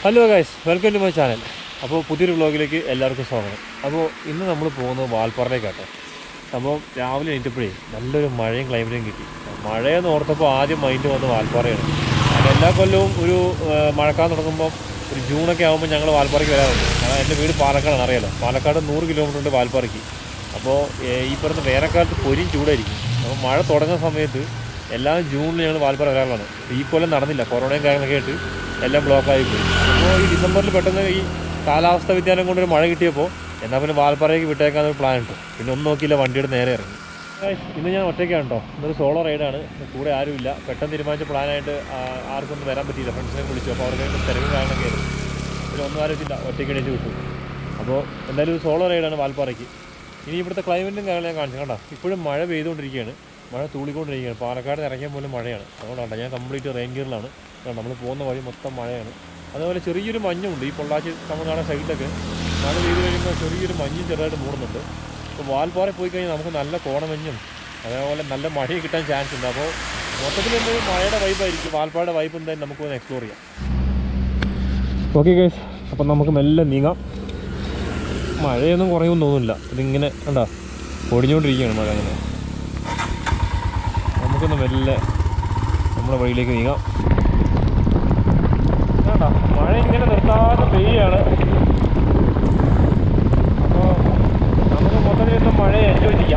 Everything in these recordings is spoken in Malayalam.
Hello guys welcome to my channel അപ്പോൾ പുതിയൊരു വ്ളോഗിലേക്ക് എല്ലാവർക്കും സ്വാഗതം അപ്പോൾ ഇന്ന് നമ്മൾ പോകുന്നത് വാൽപ്പാറയിലേക്കാട്ടോ അപ്പോൾ രാവിലെ എണീറ്റപ്പോഴേ നല്ലൊരു മഴയും ക്ലൈമറ്റും കിട്ടി മഴയെന്ന് ഓർത്തപ്പോൾ ആദ്യം മൈൻഡ് വന്ന് വാൽപ്പാറയാണ് കാരണം എല്ലാ കൊല്ലവും ഒരു ആ, മഴക്കാലം തുടങ്ങുമ്പോൾ ഒരു ജൂണൊക്കെ ആകുമ്പോൾ ഞങ്ങൾ വാൽപ്പാറയ്ക്ക് വരാറുണ്ട് കാരണം എൻ്റെ വീട് പാലക്കാടാണ് അറിയാലോ പാലക്കാട് നൂറ് കിലോമീറ്റർ ഉണ്ട് വാൽപ്പാറയ്ക്ക് അപ്പോൾ ഏ, ഈ പറയുന്ന വേനൽക്കാലത്ത് പൊരിയും ചൂടായിരിക്കും അപ്പോൾ മഴ തുടങ്ങുന്ന സമയത്ത് എല്ലാ ജൂണിൽ ഞങ്ങൾ വാൽപ്പാറ വരാറുള്ളതാണ് ഈ കൊല്ലം നടന്നില്ല കൊറോണയും കാര്യങ്ങളൊക്കെ ആയിട്ട് എല്ലാം ബ്ലോക്കായി പോയി അപ്പോൾ ഈ ഡിസംബറിൽ പെട്ടെന്ന് ഈ കാലാവസ്ഥ വ്യതിയാനം കൊണ്ടൊരു മഴ കിട്ടിയപ്പോൾ എന്നാൽ പിന്നെ വാൽപ്പാറയ്ക്ക് വിട്ടേക്കാന്നൊരു പ്ലാൻ ഇട്ടു പിന്നെ ഒന്നും നോക്കിയില്ല വണ്ടിയുടെ നേരെ ഇറങ്ങി Guys, ഇന്ന് ഞാൻ ഒറ്റയ്ക്കാണ് കേട്ടോ ഇന്നൊരു സോളോ റൈഡാണ് കൂടെ ആരുമില്ല പെട്ടെന്ന് തീരുമാനിച്ച പ്ലാനായിട്ട് ആർക്കൊന്നും വരാൻ പറ്റിയില്ല ഫ്രണ്ട്സിനെ വിളിച്ചു അപ്പോൾ അവർക്ക് തിരക്കും കാര്യങ്ങളൊക്കെ ആയിരുന്നു പിന്നെ ഒന്നും ആലോചിച്ചില്ല ഒറ്റയ്ക്ക് എണീച്ച് വിട്ടു അപ്പോൾ എന്തായാലും ഒരു സോളോ റൈഡാണ് വാൽപ്പാറയ്ക്ക് ഇനി ഇവിടുത്തെ ക്ലൈമറ്റും കാര്യങ്ങളും ഞാൻ കാണിച്ചു കണ്ടോ ഇപ്പോഴും മഴ പെയ്തുകൊണ്ടിരിക്കുകയാണ് മഴ തൂളിക്കൊണ്ടിരിക്കുകയാണ് പാലക്കാട് നിന്ന് ഇറങ്ങിയ പോലും മഴയാണ് അതുകൊണ്ടാണ് ഞാൻ കംപ്ലീറ്റ് റെയിൻ ഗിയറിലാണ് നമ്മൾ പോകുന്ന വഴി മൊത്തം മഴയാണ് അതുപോലെ ചെറിയൊരു മഞ്ഞുണ്ട് ഈ പൊള്ളാച്ചി തമിഴ്നാട് സൈഡിലൊക്കെ മഴ പെയ്ത് കഴിയുമ്പോൾ ചെറിയൊരു മഞ്ഞും ചെറുതായിട്ട് മൂടുന്നുണ്ട് അപ്പോൾ വാൽപ്പാറ പോയി കഴിഞ്ഞാൽ നമുക്ക് നല്ല കോടമഞ്ഞും അതേപോലെ നല്ല മഴയും കിട്ടാൻ ചാൻസ് ഉണ്ട് അപ്പോൾ മൊത്തത്തിൽ എന്തെങ്കിലും മഴയുടെ വൈബായിരിക്കും വാൽപ്പാറയുടെ വൈബ് എന്തായാലും നമുക്ക് ഒന്ന് എക്സ്പ്ലോർ ചെയ്യാം ഓക്കെ ഗൈസ് അപ്പം നമുക്ക് മെല്ലെ നീങ്ങാം മഴയൊന്നും കുറയുമെന്ന് തോന്നുന്നില്ല ഇതിങ്ങനെ കണ്ടാ പൊടിഞ്ഞുകൊണ്ടിരിക്കുകയാണ് മഴ അങ്ങനെ നമുക്കൊന്ന് മെല്ലെ നമ്മുടെ വഴിയിലേക്ക് നീങ്ങാം വേണ്ട മഴ ഇങ്ങനെ നിർത്താതെ പെയ്യാണ് അപ്പോൾ നമുക്ക് മൊത്തത്തിൽ ഇന്ന് മഴയെ എൻജോയ് ചെയ്യാം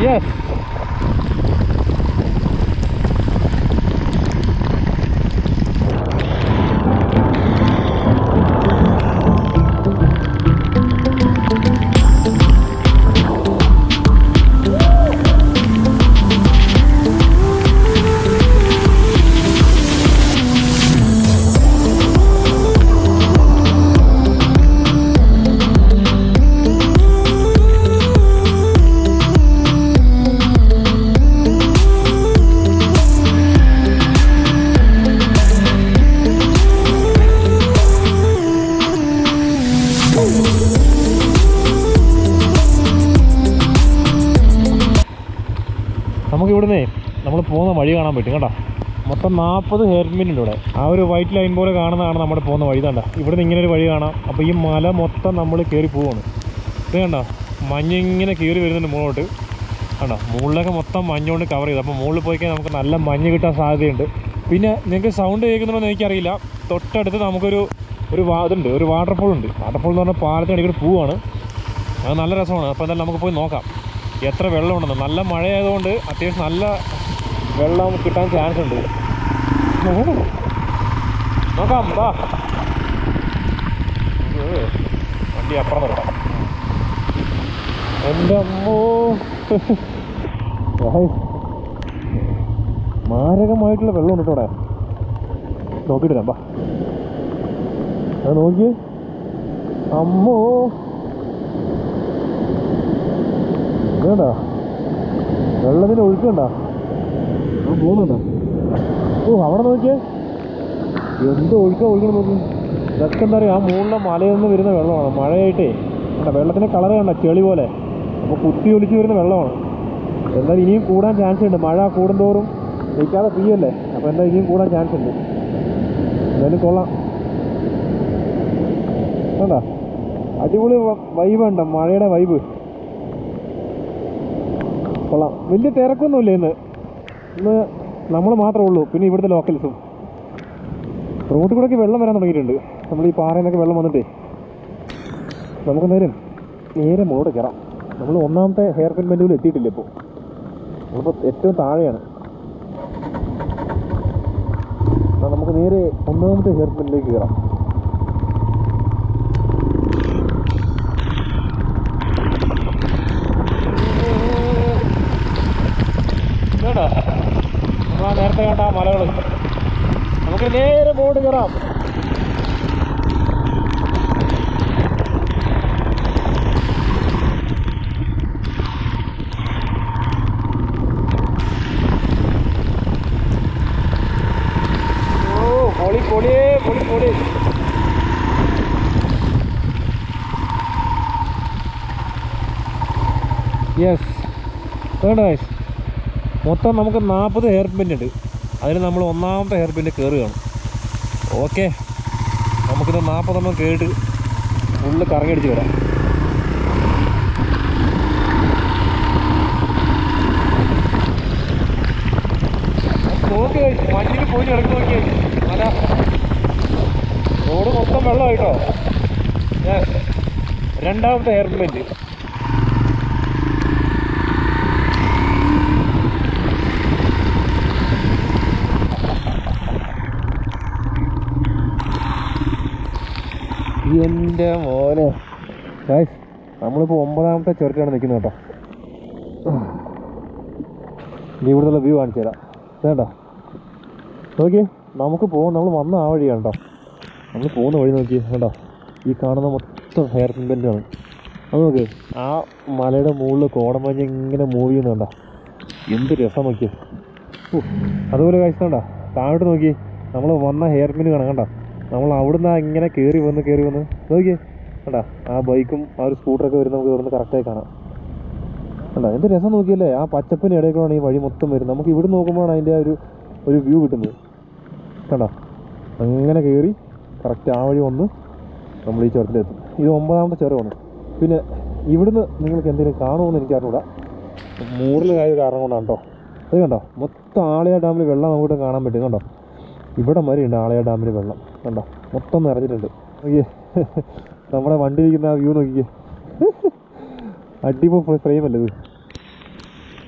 യെസ് നമുക്ക് ഇവിടുന്ന് നമ്മൾ പോകുന്ന വഴി കാണാൻ പറ്റും കേട്ടോ മൊത്തം നാൽപ്പത് ഹെയർ പിൻ ഉണ്ട് ഇവിടെ ആ ഒരു വൈറ്റ് ലൈൻ പോലെ കാണുന്നതാണ് നമ്മുടെ പോകുന്ന വഴി കണ്ട ഇവിടുന്ന് ഇങ്ങനെ ഒരു വഴി കാണാം അപ്പോൾ ഈ മല മൊത്തം നമ്മൾ കയറി പോവാണ് ഇത് കണ്ടോ മഞ്ഞിങ്ങനെ കയറി വരുന്നുണ്ട് മുകളിലോട്ട് കണ്ടോ മുകളിലൊക്കെ മൊത്തം മഞ്ഞുകൊണ്ട് കവർ ചെയ്ത് അപ്പോൾ മുകളിൽ പോയി കഴിഞ്ഞാൽ നമുക്ക് നല്ല മഞ്ഞ് കിട്ടാൻ സാധ്യതയുണ്ട് പിന്നെ നിങ്ങൾക്ക് സൗണ്ട് കേൾക്കുന്നുണ്ടോ എനിക്കറിയില്ല തൊട്ടടുത്ത് നമുക്കൊരു ഒരു വാ ഇതുണ്ട് ഒരു വാട്ടർഫോൾ ഉണ്ട് വാട്ടർഫോൾ എന്ന് പറഞ്ഞാൽ പാലത്തിന് അടിക്കൂടെ പോവാണ് അത് നല്ല രസമാണ് അപ്പോൾ എന്തായാലും നമുക്ക് പോയി നോക്കാം എത്ര വെള്ളമുണ്ടെന്ന് നല്ല മഴയായതുകൊണ്ട് അത്യാവശ്യം നല്ല വെള്ളം കിട്ടാൻ ചാൻസ് ഉണ്ട് നോക്കാം വാ ഇത് വണ്ടി അപ്പുറം നിർത്താം എൻ്റെ അമ്മോ Guys, മാരകമായിട്ടുള്ള വെള്ളമുണ്ട് കേട്ടോ ഇവിടെ നോക്കിയിട്ട് വരാം, വാ അത് നോക്കി അമ്മോ വേണ്ട വെള്ളത്തിന് ഒഴുക്കണ്ട ആ പോകുന്നുണ്ടോ ഓ അവിടെ നോക്കിയേ എന്ത് ഒഴുക്ക ഒഴുകണം നോക്കി ഇതൊക്കെ എന്താ പറയുക ആ മുകളിലെ മലയിൽ നിന്ന് വരുന്ന വെള്ളമാണ് മഴയായിട്ടേ കണ്ട വെള്ളത്തിൻ്റെ കളറ് കണ്ട ചെളി പോലെ അപ്പോൾ കുത്തി ഒലിച്ച് വരുന്ന വെള്ളമാണ് എന്തായാലും ഇനിയും കൂടാൻ ചാൻസ് ഉണ്ട് മഴ കൂടുന്തോറും നിൽക്കാതെ തീയല്ലേ അപ്പോൾ എന്താ ഇനിയും കൂടാൻ ചാൻസ് ഉണ്ട് എന്തായാലും കൊള്ളാം വേണ്ട അടിപൊളി വൈബ് ഉണ്ട് മഴയുടെ വൈബ് കൊള്ളാം വലിയ തിരക്കൊന്നുമില്ല ഇന്ന് ഇന്ന് നമ്മൾ മാത്രമേ ഉള്ളൂ പിന്നെ ഇവിടുത്തെ ലോക്കൽസും റോഡിൽ കൂടെയൊക്കെ വെള്ളം വരാൻ തുടങ്ങിയിട്ടുണ്ട് നമ്മൾ ഈ പാറയിൽ നിന്നൊക്കെ വെള്ളം വന്നിട്ടേ നമുക്ക് നേരം നേരെ മുകളിൽ കയറാം നമ്മൾ ഒന്നാമത്തെ ഹെയർ പിൻ ബെൻഡിൽ എത്തിയിട്ടില്ല ഇപ്പോൾ നമ്മളിപ്പോൾ ഏറ്റവും താഴെയാണ് എന്നാൽ നമുക്ക് നേരെ ഒന്നാമത്തെ ഹെയർ പിന്നിലേക്ക് കയറാം കേട്ടോ നമ്മളാ നേരത്തെ കണ്ട ആ മലകൾ നമുക്ക് നേരെ ബോർഡ് കയറാം ഓ പൊളി പൊളി പൊളി പൊളി യെസ് വേണ്ട guys. മൊത്തം നമുക്ക് നാൽപ്പത് ഹെയർ പിൻ ഉണ്ട് അതിൽ നമ്മൾ ഒന്നാമത്തെ ഹെയർ പിന്നിൽ കയറുകയാണ് ഓക്കെ നമുക്കിത് നാൽപ്പതെണ്ണം കേട്ട് ഫുള്ള് കറങ്ങിയടിച്ച് വരാം നോക്കി മഞ്ഞിൽ പോയി ഇറങ്ങി നോക്കിയേ മല റോഡ് മൊത്തം വെള്ളമായിട്ടോ Yes. രണ്ടാമത്തെ ഹെയർ പിൻ എൻ്റെ മോനെ ഗായ്സ് നമ്മളിപ്പോൾ ഒമ്പതാമത്തെ ചുരത്തിലാണ് നിൽക്കുന്നത് കേട്ടോ ഇനി ഇവിടുന്നുള്ള വ്യൂ കാണിച്ചു തരാം വേണ്ട നോക്കി നമുക്ക് പോകാൻ നമ്മൾ വന്ന ആ വഴിയാണ് കേട്ടോ നമ്മൾ പോകുന്ന വഴി നോക്കി കേട്ടോ ഈ കാണുന്ന മൊത്തം ഹെയർ പിൻബെൻറ്റാണ് അത് നോക്ക് ആ മലയുടെ മുകളിൽ കോടമഞ്ഞ് ഇങ്ങനെ മൂവ് ചെയ്യുന്നുണ്ടോ എന്ത് രസം നോക്കി അതുപോലെ കഴിച്ചണ്ട താഴോട്ട് നോക്കി നമ്മൾ വന്ന ഹെയർ പിൻ കാണാം കണ്ട നമ്മൾ അവിടുന്ന് ഇങ്ങനെ കയറി വന്ന് കയറി വന്ന് നോക്കിയേ കണ്ടാ ആ ബൈക്കും ആ ഒരു സ്കൂട്ടറൊക്കെ വരുന്ന നമുക്ക് ഇവിടുന്ന് കറക്റ്റായി കാണാം കണ്ടാ എന്ത് രസം നോക്കിയല്ലേ ആ പച്ചപ്പിന് ഇടയ്ക്കാണ് ഈ വഴി മൊത്തം വരുന്നത് നമുക്ക് ഇവിടെ നോക്കുമ്പോഴാണ് അതിൻ്റെ ആ ഒരു ഒരു വ്യൂ കിട്ടുന്നത് കണ്ടാ അങ്ങനെ കയറി കറക്റ്റ് ആ വഴി വന്ന് നമ്മൾ ഈ ചുരത്തിലെത്തും ഇത് ഒമ്പതാമത്തെ ചുരമാണ് പിന്നെ ഇവിടുന്ന് നിങ്ങൾക്ക് എന്തെങ്കിലും കാണുമെന്ന് എനിക്ക് അറിഞ്ഞൂടാ മൂറിലായ കാരണം കൊണ്ടാണ് കേട്ടോ അത് കണ്ടോ മൊത്തം ആളിയ ഡാമിൽ വെള്ളം നമുക്ക് കാണാൻ പറ്റും കണ്ടോ ഇവിടെ വരെ ഉണ്ട് ആളയ ഡാമിൽ വെള്ളം കണ്ടോ മൊത്തം നിറഞ്ഞിട്ടുണ്ട് നോക്കിയേ നമ്മുടെ വണ്ടി ഇരിക്കുന്ന ആ വ്യൂ നോക്കിയേ അടിപൊളി ഫ്രെയിം അല്ലേ ഇത്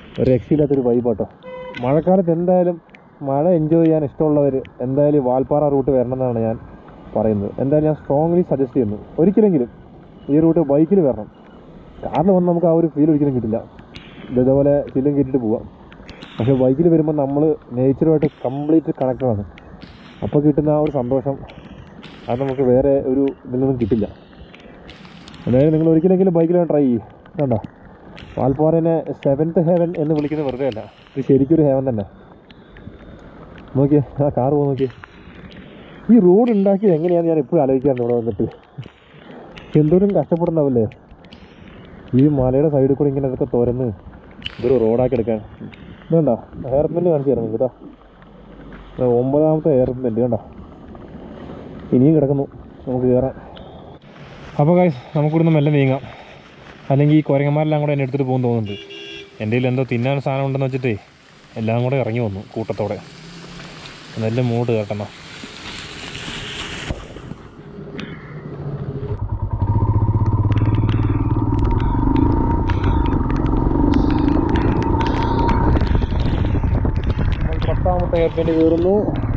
ഒരു രക്ഷയില്ലാത്തൊരു വൈബാട്ടോ മഴക്കാലത്ത് എന്തായാലും മഴ എൻജോയ് ചെയ്യാൻ ഇഷ്ടമുള്ളവർ എന്തായാലും വാൽപ്പാറ റൂട്ട് വരണം എന്നാണ് ഞാൻ പറയുന്നത് എന്തായാലും ഞാൻ സ്ട്രോങ്ലി സജസ്റ്റ് ചെയ്യുന്നു ഒരിക്കലെങ്കിലും ഈ റൂട്ട് ബൈക്കിൽ വരണം കാറിൽ വന്ന് നമുക്ക് ആ ഒരു ഫീൽ ഒരിക്കലും കിട്ടില്ല ഇത് ഇതേപോലെ ചില്ലും കയറ്റിട്ട് പോവാം പക്ഷേ ബൈക്കിൽ വരുമ്പോൾ നമ്മൾ നേച്ചറുമായിട്ട് കംപ്ലീറ്റ് കണക്റ്റഡാണ് അപ്പോൾ കിട്ടുന്ന ആ ഒരു സന്തോഷം അത് നമുക്ക് വേറെ ഒരു ഇതിൽ നിന്നും കിട്ടില്ല എന്തായാലും നിങ്ങൾ ഒരിക്കലെങ്കിലും ബൈക്കിൽ ട്രൈ ചെയ്യും കണ്ടോ വാൽപ്പാറേനെ സെവൻത്ത് ഹെവൻ എന്ന് വിളിക്കുന്നത് വെറുതെ അല്ല ഇത് ശരിക്കൊരു ഹെവൻ തന്നെ നോക്കിയേ ആ കാറ് പോകുന്ന നോക്കിയേ ഈ റോഡ് ഉണ്ടാക്കിയത് എങ്ങനെയാണെന്ന് ഞാൻ എപ്പോഴും ആലോചിക്കാറുണ്ട് ഇവിടെ വന്നിട്ട് എന്തോരം കഷ്ടപ്പെടുന്നാവില്ലേ ഈ മലയുടെ സൈഡിൽ കൂടി ഇങ്ങനെ ഇതൊക്കെ തുരന്ന് ഇതൊരു റോഡാക്കി എടുക്കാൻ ഇതുണ്ടോ ഹെയർ ബെൻഡ് കാണിച്ചു തരുന്നു കേട്ടോ ഇത് ഒമ്പതാമത്തെ ഹെയർ ബെൻഡ് കണ്ടോ ഇനിയും കിടക്കുന്നു നമുക്ക് കയറാം അപ്പോൾ കായ് നമുക്കിവിടുന്ന് മെല്ലെ നീങ്ങാം അല്ലെങ്കിൽ ഈ കുരങ്ങന്മാരെല്ലാം കൂടെ എന്നെ എടുത്തിട്ട് പോകുന്നു തോന്നുന്നുണ്ട് എൻ്റെ കയ്യിൽ എന്തോ തിന്നാൻ സാധനം ഉണ്ടെന്ന് വെച്ചിട്ടേ എല്ലാം കൂടെ ഇറങ്ങി വന്നു കൂട്ടത്തോടെ എന്നെല്ലാം മൂട്ട് കേട്ടെന്നാ പത്താമത്തെ എയർപിൻ്റെ കയറുന്നു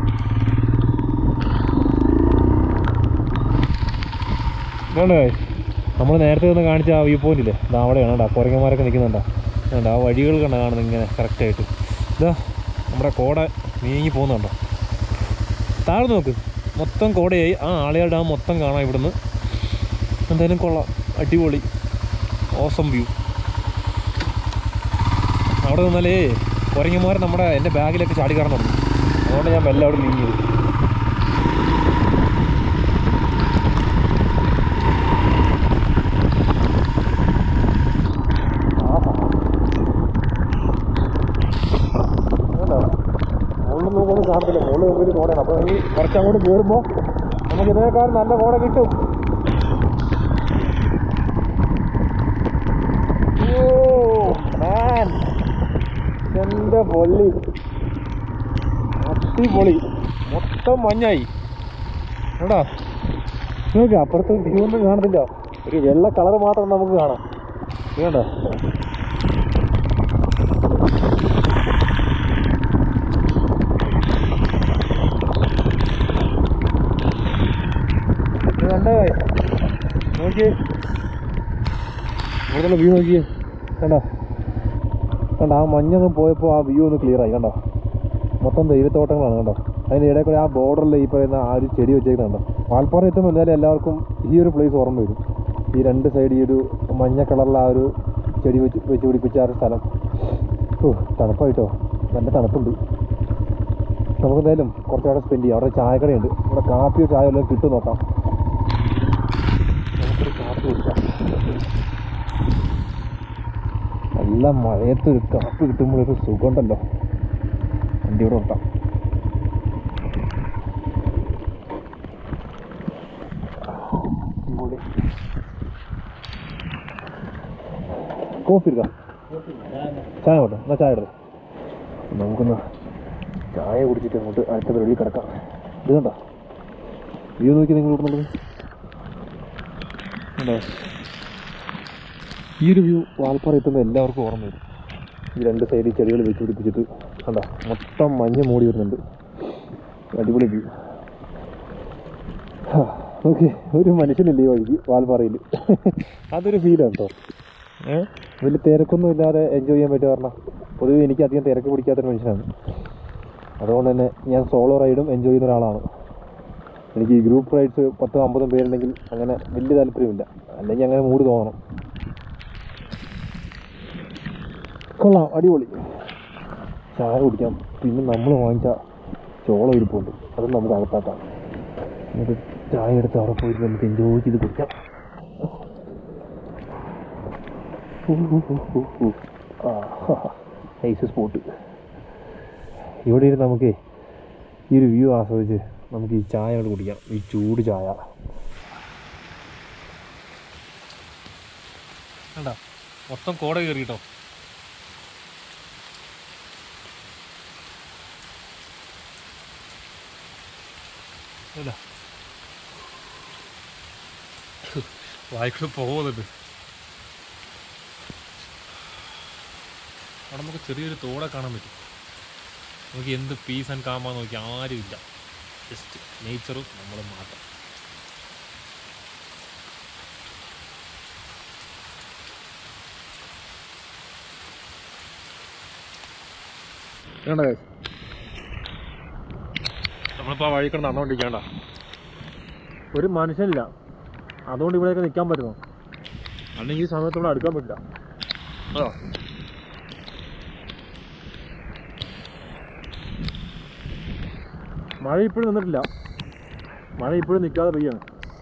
വേണ്ടേ നമ്മൾ നേരത്തെ ഒന്ന് കാണിച്ച ആ വ്യൂ പോയിന്റ് ഇല്ലേ ഇതാ അവിടെയാണ് കേട്ടോ കുരങ്ങന്മാരൊക്കെ നിൽക്കുന്നുണ്ടോ വേണ്ട ആ വഴികൾ കണ്ട കാണുന്നത് ഇങ്ങനെ കറക്റ്റായിട്ട് ഇതാ നമ്മുടെ കോട നീങ്ങി പോകുന്നുണ്ടോ താഴെ നോക്ക് മൊത്തം കോടയായി ആ ആളിയാർ ഡാം മൊത്തം കാണാം ഇവിടുന്ന് എന്തായാലും കൊള്ളാം അടിപൊളി ഓസം വ്യൂ അവിടെ നിന്നാലേ കുരങ്ങന്മാർ നമ്മുടെ എൻ്റെ ബാഗിലൊക്കെ ചാടി കയറാൻ തുടങ്ങി അതുകൊണ്ട് ഞാൻ മെല്ലെ അവിടെ നീങ്ങിയത് മുകളിൽ നോക്കുമ്പോൾ കാണത്തില്ല മുകളിൽ നോക്കി കോടയാണ് അപ്പോൾ ഈ കുറച്ച് അങ്ങോട്ട് കയറുമ്പോൾ നമുക്ക് ഇതിനേക്കാൾ നല്ല കോട കിട്ടും ഓ മാൻ എൻ്റെ പൊള്ളി അടിപൊളി മൊത്തം മഞ്ഞായി കേട്ടോ നോക്കി അപ്പുറത്ത് വ്യൂ ഒന്നും കാണത്തില്ല ഒരു വെള്ള കളർ മാത്രം നമുക്ക് കാണാം ഇത് കണ്ടോ ഇത് കണ്ടോ നോക്കിയേ ഇവിടുത്തെ വ്യൂ നോക്കിയേ കണ്ടോ കണ്ടോ ആ മഞ്ഞൊന്ന് പോയപ്പോൾ ആ വ്യൂ ഒന്ന് ക്ലിയർ ആയി കണ്ടോ മൊത്തം തേയിലത്തോട്ടങ്ങളാണ് കണ്ടോ അതിൻ്റെ ഇടയിൽ കൂടെ ആ ബോർഡറിൽ ഈ പറയുന്ന ആ ഒരു ചെടി വെച്ചേക്കുന്നുണ്ടോ വാൽപ്പാറ എത്തുമ്പോൾ എന്തായാലും എല്ലാവർക്കും ഈ ഒരു പ്ലേസ് ഓർമ്മ വരും ഈ രണ്ട് സൈഡ് ഈ ഒരു മഞ്ഞ കളറിലെ ആ ഒരു ചെടി വെച്ച് വെച്ച് പിടിപ്പിച്ച ആ ഒരു സ്ഥലം ഓ തണുപ്പായിട്ടോ നല്ല തണുപ്പുണ്ട് നമുക്ക് എന്തായാലും കുറച്ച് അവിടെ സ്പെൻഡ് ചെയ്യാം അവിടെ ചായക്കടയുണ്ട് ഇവിടെ കാപ്പിയോ ചായ വല്ലതും കിട്ടും നോക്കാം നമുക്കൊരു കാപ്പി കുടിക്കാം നല്ല മഴയത്ത് ഒരു കാപ്പി കിട്ടുമ്പോഴൊരു സുഖമുണ്ടല്ലോ വണ്ടി ഇവിടെ നിർത്താം അടിപൊളി. കോഫി എടുക്കാം ചായ വേണ്ട എന്നാ ചായ എടുക്കാം നമുക്കൊന്ന് ചായ കുടിച്ചിട്ട് അങ്ങോട്ട് അടുത്ത പരിപാടി കിടക്കാം ഇത് കണ്ടോ വ്യൂ നോക്കി നിങ്ങൾ ഇവിടുന്നുള്ളത് കണ്ടോ ഈ ഒരു വ്യൂ വാൽപ്പാറ എത്തുമ്പോൾ എല്ലാവർക്കും ഓർമ്മ വരും ഈ രണ്ട് സൈഡിൽ ചെടികൾ വെച്ച് പിടിപ്പിച്ചിട്ട് കണ്ടോ മൊത്തം മഞ്ഞ് മൂടി വരുന്നുണ്ട് അടിപൊളി വ്യൂ ഓക്കെ ഒരു മനുഷ്യനില്ല ഈ വഴിക്ക് വാൽപ്പാറയിൽ അതൊരു ഫീലാണ് കേട്ടോ ഏഹ് വലിയ തിരക്കൊന്നും ഇല്ലാതെ എൻജോയ് ചെയ്യാൻ പറ്റുക പറഞ്ഞാൽ പൊതുവെ എനിക്ക് അധികം തിരക്ക് പിടിക്കാത്തൊരു മനുഷ്യനാണ് അതുകൊണ്ട് തന്നെ ഞാൻ സോളോ റൈഡും എൻജോയ് ചെയ്യുന്ന ഒരാളാണ് എനിക്ക് ഈ ഗ്രൂപ്പ് റൈഡ്സ് പത്തും അമ്പതും പേരുണ്ടെങ്കിൽ അങ്ങനെ വലിയ താല്പര്യമില്ല അല്ലെങ്കിൽ അങ്ങനെ മൂഡ് തോന്നണം കൊള്ളാം അടിപൊളി ചായ കുടിക്കാം പിന്നെ നമ്മൾ വാങ്ങിച്ച ചോളം ഇരിപ്പുണ്ട് അതും നമുക്ക് അകത്താക്കാം എന്നിട്ട് ചായ എടുത്ത് അവിടെ പോയിട്ട് നമുക്ക് എൻജോയ് ചെയ്ത് കുടിക്കാം ഐസ് സ്പോട്ട് ഇവിടെ ഇരുന്ന് നമുക്ക് ഈ ഒരു വ്യൂ ആസ്വദിച്ച് നമുക്ക് ഈ ചായ അങ്ങോട്ട് കുടിക്കാം ഈ ചൂട് ചായ കണ്ടോ മൊത്തം കോട കയറി കേട്ടോ അല്ല വായിക്കൂടെ പോകുന്നുണ്ട് അവിടെ നമുക്ക് ചെറിയൊരു തോടെ കാണാൻ പറ്റും നമുക്ക് എന്ത് പീസ് ആൻഡ് കാമാന്ന് നോക്കി ആരുമില്ല ജസ്റ്റ് നേച്ചറും നമ്മളും മാത്രം വേണ്ട നമ്മളിപ്പോൾ ആ വഴി കിടന്ന് നടന്നുകൊണ്ടിരിക്കേണ്ട ഒരു മനുഷ്യനില്ല അതുകൊണ്ട് ഇവിടെയൊക്കെ നിൽക്കാൻ പറ്റുമോ അല്ലെങ്കിൽ ഈ സമയത്ത് ഇവിടെ അടുക്കാൻ പറ്റില്ല അതോ മഴ ഇപ്പോഴും നിന്നിട്ടില്ല മഴ ഇപ്പോഴും നിൽക്കാതെ പെയ്യാണ്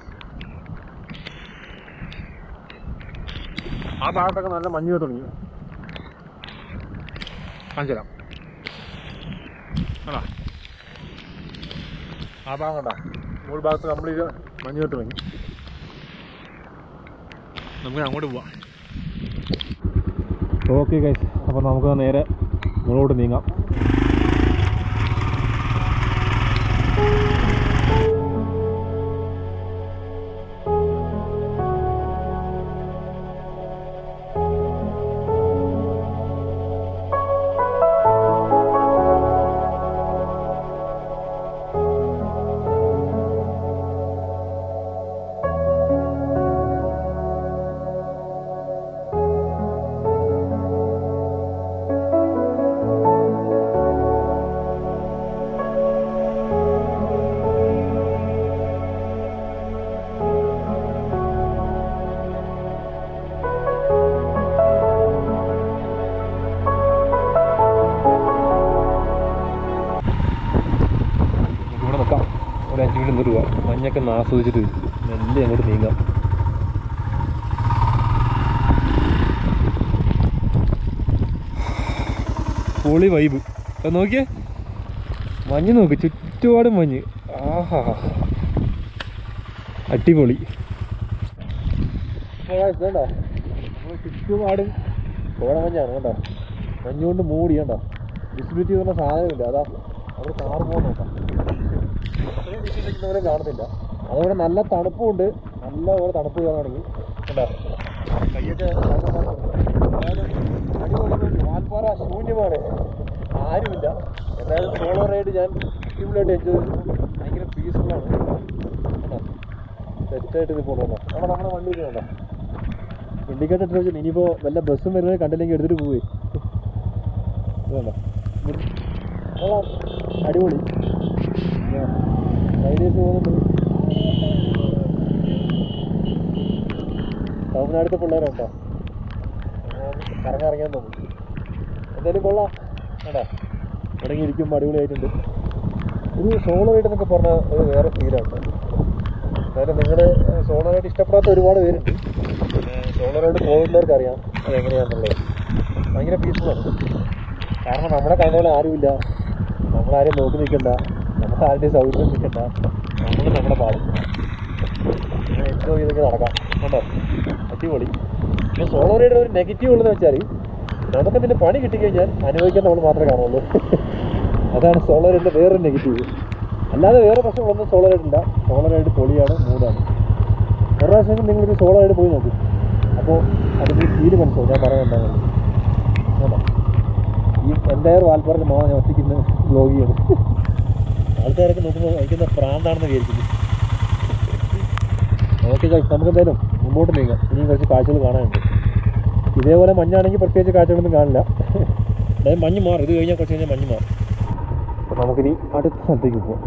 ആ ഭാഗത്തൊക്കെ നല്ല മഞ്ഞ് തുടങ്ങി കാണിച്ചു തരാം ആണോ ആ ഭാഗം കണ്ട മുകൾ ഭാഗത്ത് കംപ്ലീറ്റ് മഞ്ഞ് തുടങ്ങി നമുക്ക് അങ്ങോട്ട് പോവാം ഓക്കെ ഗൈസ് അപ്പോൾ നമുക്ക് നേരെ മുകളോട്ട് നീങ്ങാം ഇവിടെ നിൽക്കാം ഒരു അഞ്ച് മിനിറ്റ് നിന്നിട്ട് പോവാം മഞ്ഞൊക്കെ ഒന്ന് ആസ്വദിച്ചിട്ട് മെല്ലെ അങ്ങോട്ട് നീങ്ങാം പൊളി വൈബ് അത് നോക്കിയേ മഞ്ഞ് നോക്ക് ചുറ്റുപാടും മഞ്ഞ് ആഹാ അടിപൊളി കേട്ടോ ചുറ്റുപാടും കോടമഞ്ഞാണ് കേട്ടോ മഞ്ഞുകൊണ്ട് മൂടി കണ്ടോ വിസിബിലിറ്റി പറഞ്ഞ സാധനമില്ല അതാ അവിടെ കാറ് പോകാൻ നോക്കാം ഇത്രയും വിശ്വസിക്കുന്നവരെ കാണുന്നില്ല അതുപോലെ നല്ല തണുപ്പുണ്ട് നല്ല പോലെ തണുപ്പ് കയറാൻ തുടങ്ങി കണ്ടോ കയ്യൊക്കെ അടിപൊളി വാൽപ്പാറ ശൂന്യമാണ് ആരുമില്ല എന്തായാലും സോളോ റൈഡ് ഞാൻ അടിപൊളിയായിട്ട് എൻജോയ് ചെയ്തു ഭയങ്കര പീസ്ഫുള്ളാണ് കണ്ടോ സെറ്റായിട്ട് ഇത് പോകുന്നുണ്ടോ അവിടെ നമ്മുടെ വണ്ടി കണ്ടോ ഇൻഡിക്കേറ്റർ ഇട്ട് വെച്ചാൽ ഇനിയിപ്പോൾ വല്ല ബസ്സും വരുന്നത് കണ്ടില്ലെങ്കിൽ എടുത്തിട്ട് പോവേ ഇതുണ്ടോ കൊള്ളാം അടിപൊളി റൈഡേഴ്സ് പോകുന്നുണ്ട് തമിഴ്നാട്ടിലത്തെ പിള്ളേരുണ്ടോ കറങ്ങിറങ്ങിയാൻ തോന്നുന്നു എന്തായാലും കൊള്ളാം കേട്ടോ ഇറങ്ങി ഇരിക്കുമ്പോൾ അടിപൊളിയായിട്ടുണ്ട് ഒരു സോളോ റൈഡ് എന്നൊക്കെ പറഞ്ഞാൽ ഒരു വേറെ ഫീലാണ് എന്തായാലും നിങ്ങൾ സോളോ റൈഡ് ഇഷ്ടപ്പെടാത്ത ഒരുപാട് പേരുണ്ട് സോളോ റൈഡ് പോകുന്നവർക്ക് അറിയാം അത് എങ്ങനെയാണെന്നുള്ളത് ഭയങ്കര പീസ്ഫുള്ളാണ് കാരണം നമ്മളെ കണ്ടപോലെ ആരുമില്ല നമ്മളാരെയും നോക്കി നിൽക്കണ്ട നമുക്ക് ആരുടെയും സൗകര്യം നിൽക്കണ്ട നമ്മൾ നമ്മുടെ പാടും എൻജോയ് ചെയ്തൊക്കെ നടക്കാം കേട്ടോ അടിപൊളി പിന്നെ സോളോ റൈഡിൽ ഒരു നെഗറ്റീവ് ഉള്ളതെന്ന് വെച്ചാൽ നമുക്ക് ഇതിൻ്റെ പണി കിട്ടിക്കഴിഞ്ഞാൽ അനുഭവിക്കാൻ നമ്മൾ മാത്രമേ കാണുള്ളൂ അതാണ് സോളോ റൈഡിൻ്റെ വേറൊരു നെഗറ്റീവ് അല്ലാതെ വേറെ പ്രശ്നങ്ങളൊന്നും സോളോ റൈഡില്ല സോളോ റൈഡ് പൊളിയാണ് മൂടാണ് ഒരു പ്രാവശ്യം നിങ്ങളൊരു സോളോ റൈഡ് പോയി നോക്കും അപ്പോൾ അതിൻ്റെ ഫീല് മനസ്സിലാവും ഞാൻ പറയാൻ എന്താണെന്ന് കേട്ടോ ഈ എൻ്റയർ വാൽപ്പാറയിൽ മാ ഞാൻ ഒറ്റയ്ക്ക് ബ്ലോഗ് ചെയ്യണം ആൾക്കാരൊക്കെ നോക്കുമ്പോൾ എനിക്കെന്താ പ്രാന്താണെന്ന് വിചാരിക്കുന്നു ഓക്കെ നമുക്ക് എന്തായാലും മുമ്പോട്ട് നീങ്ങാം ഇനിയും കുറച്ച് കാഴ്ചകൾ കാണാനുണ്ട് ഇതേപോലെ മഞ്ഞാണെങ്കിൽ പ്രത്യേകിച്ച് കാഴ്ചകളൊന്നും കാണില്ല അതായത് മഞ്ഞ് മാറും ഇത് കഴിഞ്ഞാൽ കുറച്ച് കഴിഞ്ഞാൽ മഞ്ഞ് മാറും അപ്പോൾ നമുക്കിനി അടുത്ത സ്ഥലത്തേക്ക് പോകാം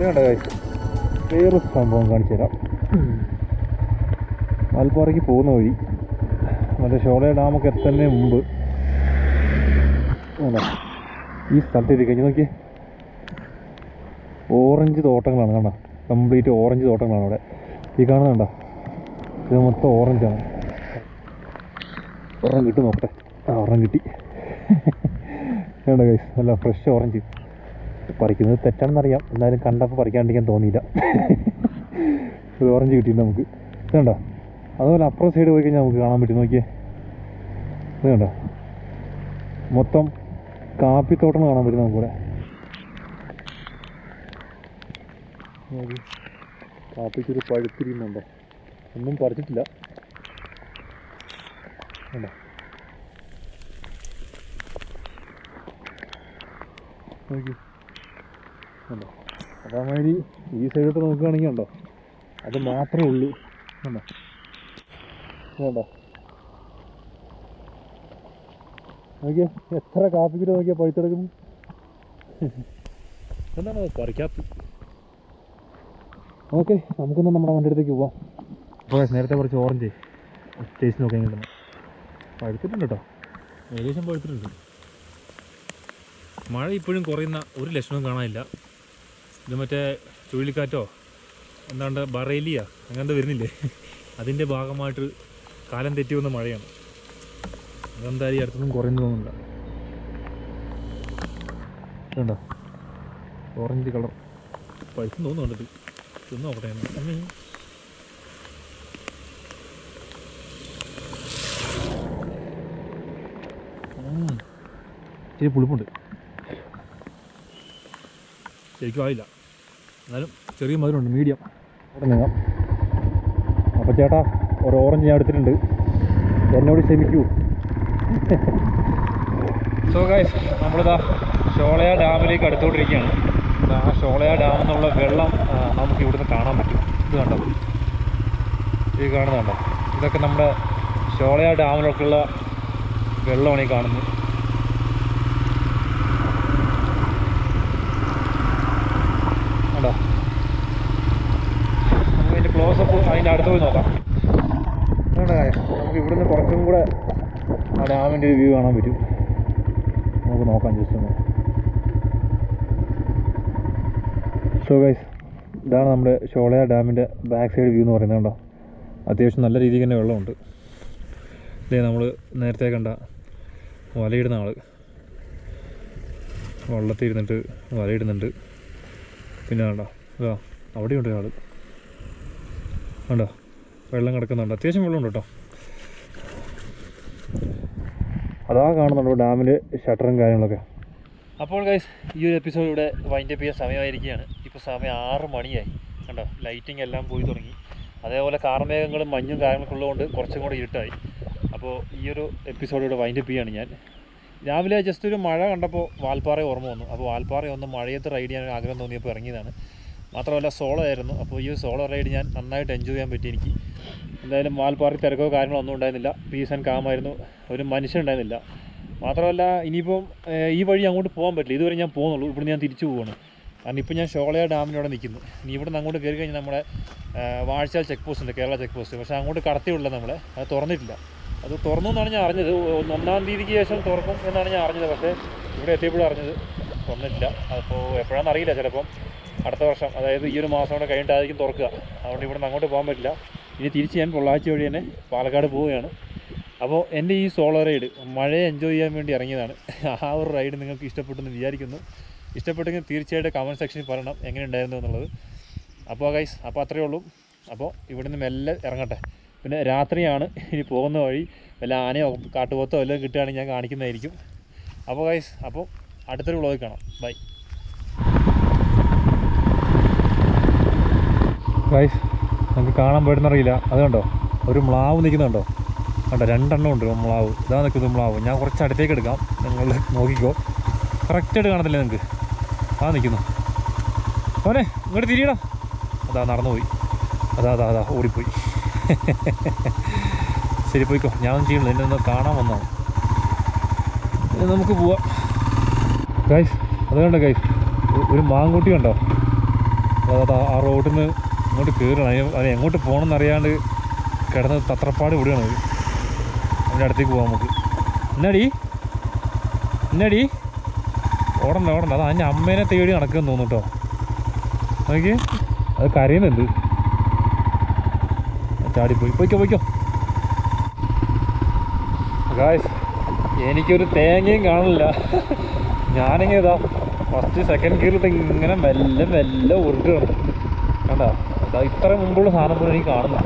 വേണ്ട കാര്യം വേറൊരു സംഭവം കാണിച്ചു തരാം വാൽപ്പാറയ്ക്ക് പോകുന്ന വഴി മറ്റേ ഷോളയ ഡാമൊക്കെ എത്തുന്നതിന് മുമ്പ് വേണ്ട ഈ സ്ഥലത്ത് എത്തി കഴിഞ്ഞ് നോക്കിയേ ഓറഞ്ച് തോട്ടങ്ങളാണ് കണ്ട കംപ്ലീറ്റ് ഓറഞ്ച് തോട്ടങ്ങളാണ് അവിടെ ഈ കാണുന്നുണ്ടോ ഇത് മൊത്തം ഓറഞ്ചാണ് ഒരെണ്ണം കിട്ടും നോക്കട്ടെ ആ ഒരെണ്ണം കിട്ടി വേണ്ട കൈസ് നല്ല ഫ്രഷ് ഓറഞ്ച് പറിക്കുന്നത് തെറ്റാണെന്നറിയാം എന്നാലും കണ്ടപ്പോൾ പറിക്കാണ്ടിരിക്കാൻ തോന്നിയില്ല ഒരു ഓറഞ്ച് കിട്ടിയിട്ടുണ്ട് നമുക്ക് ഇത് കണ്ടോ അതുപോലെ അപ്പുറം സൈഡ് പോയി കഴിഞ്ഞാൽ നമുക്ക് കാണാൻ പറ്റും നോക്കിയേ ഇത് കണ്ടോ മൊത്തം കാപ്പിത്തോട്ടം കാണാൻ പറ്റും നമുക്കിവിടെ നോക്കി കാപ്പിക്കൊരു പഴുത്തിരിക്കുന്നുണ്ടോ ഒന്നും പറിച്ചിട്ടില്ല കണ്ടോ നോക്കി കണ്ടോ അതേമാതിരി ഈ സൈഡോട്ട് നോക്കുകയാണെങ്കിൽ ഉണ്ടോ അത് മാത്രമേ ഉള്ളൂ കണ്ടോ വേണ്ട നോക്കിയേ എത്ര കാപ്പിക്കുരു നോക്കിയാ പഴുത്തെടുക്കുന്നു എന്താണ് അത് പറിക്കാത്ത ഓക്കെ നമുക്കൊന്ന് നമ്മുടെ വണ്ടി അടുത്തേക്ക് പോവാം അപ്പോൾ നേരത്തെ കുറച്ച് ഓറഞ്ച് ടേസ്റ്റ് നോക്കാൻ കിട്ടുന്നു പഴുത്തിട്ടുണ്ട് കേട്ടോ ഏകദേശം പഴുത്തിട്ടുണ്ട് മഴ ഇപ്പോഴും കുറയുന്ന ഒരു ലക്ഷണവും കാണാനില്ല ഇത് മറ്റേ ചുഴലിക്കാറ്റോ എന്താണ്ട് ബറേലിയ അങ്ങനത്തെ വരുന്നില്ലേ അതിൻ്റെ ഭാഗമായിട്ട് കാലം തെറ്റി വന്ന മഴയാണ് അതെന്തായാലും ഈ അടുത്തൊന്നും കുറയുന്നു തോന്നുന്നില്ല ഇതുണ്ടോ ഓറഞ്ച് കളർ പഴുത്തും തോന്നുന്നുണ്ട് ഇത് തിന്ന് നോക്കട്ടെ ഒന്ന്. അമ്മേ. ഉം. ഇച്ചിരി പുളിപ്പുണ്ട് ശരിക്കും ആയില്ല എന്നാലും ചെറിയ മധുരമുണ്ട് മീഡിയം അവിടെ നീങ്ങാം അപ്പോൾ ചേട്ടാ ഒരു ഓറഞ്ച് ഞാൻ എടുത്തിട്ടുണ്ട് എന്നോട് ക്ഷമിക്കൂ സോ ഗൈസ് നമ്മളിതാ ഷോളയ ഡാമിലേക്ക് അടുത്തോണ്ടിരിക്കുകയാണ് ആ ഷോളയ ഡാമിൽ നിന്നുള്ള വെള്ളം ആ, നമുക്ക് ഇവിടുന്ന് കാണാൻ പറ്റും ഇത് കണ്ടോ ഇത് കാണുന്നുണ്ടോ ഇതൊക്കെ നമ്മുടെ ഷോളയ ഡാമിലൊക്കെയുള്ള വെള്ളമാണ് ഈ കാണുന്നത് കണ്ടോ നമുക്ക് അതിൻ്റെ ക്ലോസപ്പ് അതിൻ്റെ അടുത്ത് പോയി നോക്കാം വേണ്ട നമുക്ക് ഇവിടുന്ന് കുറച്ചും കൂടെ ആ ഡാമിൻ്റെ ഒരു വ്യൂ കാണാൻ പറ്റും നമുക്ക് നോക്കാം ജസ്റ്റ് ഒന്ന് സോ ഗൈസ് ഇതാണ് നമ്മുടെ ഷോളയ ഡാമിൻ്റെ ബാക്ക് സൈഡ് വ്യൂ എന്ന് പറയുന്നത് കണ്ടോ അത്യാവശ്യം നല്ല രീതിക്ക് തന്നെ വെള്ളമുണ്ട് ഇതേ നമ്മൾ നേരത്തെ കണ്ട വലയിടുന്ന ആൾ വെള്ളത്തിൽ ഇരുന്നിട്ട് വലയിടുന്നുണ്ട് പിന്നെ കണ്ടോ ഇതാ അവിടെയുണ്ട് ആൾ കണ്ടോ വെള്ളം കിടക്കുന്നുണ്ട് അത്യാവശ്യം വെള്ളമുണ്ട് കേട്ടോ അതാ കാണുന്നുണ്ടോ ഡാമിൽ ഷട്ടറും കാര്യങ്ങളൊക്കെ അപ്പോൾ ഗൈസ് ഈ ഒരു എപ്പിസോഡ് ഇവിടെ വൈൻഡ് അപ്പ് ചെയ്യാൻ സമയമായിരിക്കുകയാണ് ഇപ്പോൾ സമയം ആറ് മണിയായി കണ്ടോ ലൈറ്റിംഗ് എല്ലാം പോയി തുടങ്ങി അതേപോലെ കാർമേഘങ്ങളും മഞ്ഞും കാര്യങ്ങളൊക്കെ ഉള്ളതുകൊണ്ട് കുറച്ചും കൂടെ ഇരുട്ടായി അപ്പോൾ ഈ ഒരു എപ്പിസോഡ് ഇവിടെ വൈൻഡ് അപ്പ് ചെയ്യാണ് ഞാൻ രാവിലെ ജസ്റ്റ് ഒരു മഴ കണ്ടപ്പോൾ വാൽപ്പാറ ഓർമ്മ വന്നു അപ്പോൾ വാൽപ്പാറ ഒന്ന് മഴയത്ത് റൈഡ് ചെയ്യാൻ ആഗ്രഹം തോന്നിയപ്പോൾ ഇറങ്ങിയതാണ് മാത്രമല്ല സോളോ ആയിരുന്നു അപ്പോൾ ഈ ഒരു സോളോ റൈഡ് ഞാൻ നന്നായിട്ട് എൻജോയ് ചെയ്യാൻ പറ്റി എനിക്ക് എന്തായാലും വാൽപ്പാറ തിരക്കോ കാര്യങ്ങളോ ഒന്നും ഉണ്ടായിരുന്നില്ല പീസ് ആൻഡ് കാമായിരുന്നു ഒരു മനുഷ്യൻ ഉണ്ടായിരുന്നില്ല മാത്രമല്ല ഇനിയിപ്പം ഏഹ്, ഈ വഴി അങ്ങോട്ട് പോകാൻ പറ്റില്ല ഇതുവരെ ഞാൻ പോകുന്നുള്ളൂ ഇവിടെ ഞാൻ തിരിച്ചു പോവാണ് കാരണം ഇപ്പം ഞാൻ ഷോളയ ഡാമിനോടെ നിൽക്കുന്നു ഇനി ഇവിടെ നിന്ന് അങ്ങോട്ട് കയറി കഴിഞ്ഞാൽ നമ്മുടെ ഏഹ്, വാഴച്ചാൽ ചെക്ക് പോസ്റ്റ് ഉണ്ട് കേരള ചെക്ക് പോസ്റ്റ് പക്ഷേ അങ്ങോട്ട് കടത്തിയുള്ള നമ്മളെ അത് തുറന്നിട്ടില്ല അത് തുറന്നു എന്നാണ് ഞാൻ അറിഞ്ഞത് ഒന്ന് ഒന്നാം തീയതിക്ക് ശേഷം തുറക്കും എന്നാണ് ഞാൻ അറിഞ്ഞത് പക്ഷേ ഇവിടെ എത്തിയപ്പോഴും അറിഞ്ഞത് തുറന്നിട്ടില്ല അപ്പോൾ എപ്പോഴാണെന്ന് അറിയില്ല ചിലപ്പം അടുത്ത വർഷം അതായത് ഈ ഒരു മാസം കൂടെ കഴിഞ്ഞിട്ടായിരിക്കും തുറക്കുക അതുകൊണ്ട് ഇവിടെ നിന്ന് അങ്ങോട്ട് പോകാൻ പറ്റില്ല ഇനി തിരിച്ച് ഞാൻ പൊള്ളാച്ചി വഴി തന്നെ പാലക്കാട് പോവുകയാണ് അപ്പോൾ എൻ്റെ ഈ സോളോ റൈഡ് മഴയെ എൻജോയ് ചെയ്യാൻ വേണ്ടി ഇറങ്ങിയതാണ് ആ ഒരു റൈഡ് നിങ്ങൾക്ക് ഇഷ്ടപ്പെട്ടെന്ന് വിചാരിക്കുന്നു ഇഷ്ടപ്പെട്ടെങ്കിൽ തീർച്ചയായിട്ടും കമൻറ്റ് സെക്ഷനിൽ പറയണം എങ്ങനെ ഉണ്ടായിരുന്നു എന്നുള്ളത് അപ്പോൾ ഗൈസ് അപ്പോൾ അത്രയേ ഉള്ളൂ അപ്പോൾ ഇവിടുന്ന് മെല്ലെ ഇറങ്ങട്ടെ പിന്നെ രാത്രിയാണ് ഇനി പോകുന്ന വഴി വല്ല ആനയോ കാട്ടുപോത്തോ വല്ലതും കിട്ടുകയാണെങ്കിൽ ഞാൻ കാണിക്കുന്നതായിരിക്കും അപ്പോൾ ഗൈസ് അപ്പോൾ അടുത്തൊരു വ്ളോഗ് കാണാം ബൈ ഗൈസ് നമുക്ക് കാണാൻ പറ്റുന്നറിയില്ല അത് കണ്ടോ ഒരു മ്ലാവ് നിൽക്കുന്നുണ്ടോ കണ്ടോ രണ്ടെണ്ണം ഉണ്ട് മ്ലാവ് ഇതാ നിൽക്കുന്നത് മ്ലാവ് ഞാൻ കുറച്ച് അടുത്തേക്ക് എടുക്കാം നിങ്ങൾ നോക്കിക്കോ കറക്റ്റായിട്ട് കാണത്തില്ല നിങ്ങൾക്ക് ആ നിൽക്കുന്നു അവനെ ഇങ്ങോട്ട് തിരിയടാ അതാ നടന്നുപോയി അതാ അതാ അതാ ഓടിപ്പോയി ശരി പോയിക്കോ ഞാനൊന്നും ചെയ്യണില്ല എന്നെ ഒന്ന് കാണാൻ വന്നതാണ് ഇനി നമുക്ക് പോവാം ഗൈസ് അത് കണ്ടോ ഗൈസ് ഒരു മാങ്കുട്ടി കണ്ടോ അതായത് ആ റോഡിൽ നിന്ന് ഇങ്ങോട്ട് കയറണം അതിന് അത് എങ്ങോട്ട് പോകണമെന്ന് അറിയാണ്ട് കിടന്ന് തത്രപ്പാട് വിടുകയാണ് അത് അതിൻ്റെ അടുത്തേക്ക് പോകാം നമുക്ക് എന്നാടി എന്നാടി ഓടണ്ട ഓടണ്ട അത് അതിൻ്റെ അമ്മേനെ തേടി നടക്കുമെന്ന് തോന്നുന്നു കേട്ടോ നോക്കി അത് കരയുന്നുണ്ട് ചാടിപ്പോയി പോയിക്കോ പോയിക്കോ ഗായ്സ് എനിക്കൊരു തേങ്ങയും കാണില്ല ഞാനിങ്ങനെ ഇതാ ഫസ്റ്റ് സെക്കൻഡ് ഗിയറിട്ട് ഇങ്ങനെ മെല്ലെ മെല്ലെ ഉരുട്ടുകയാണ് കണ്ടാ അതാ ഇത്ര മുമ്പുള്ള സാധനം പോലും എനിക്ക് കാണുന്നില്ല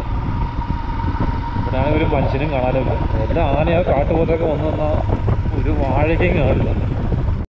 ഇവിടെയാണെങ്കിൽ ഒരു മനുഷ്യനും കാണാനില്ല എല്ലാ ആനയോ കാട്ടുപോത്തൊക്കെ വന്നു വന്നാൽ ഒരു വാഴയ്ക്കും കാണില്ല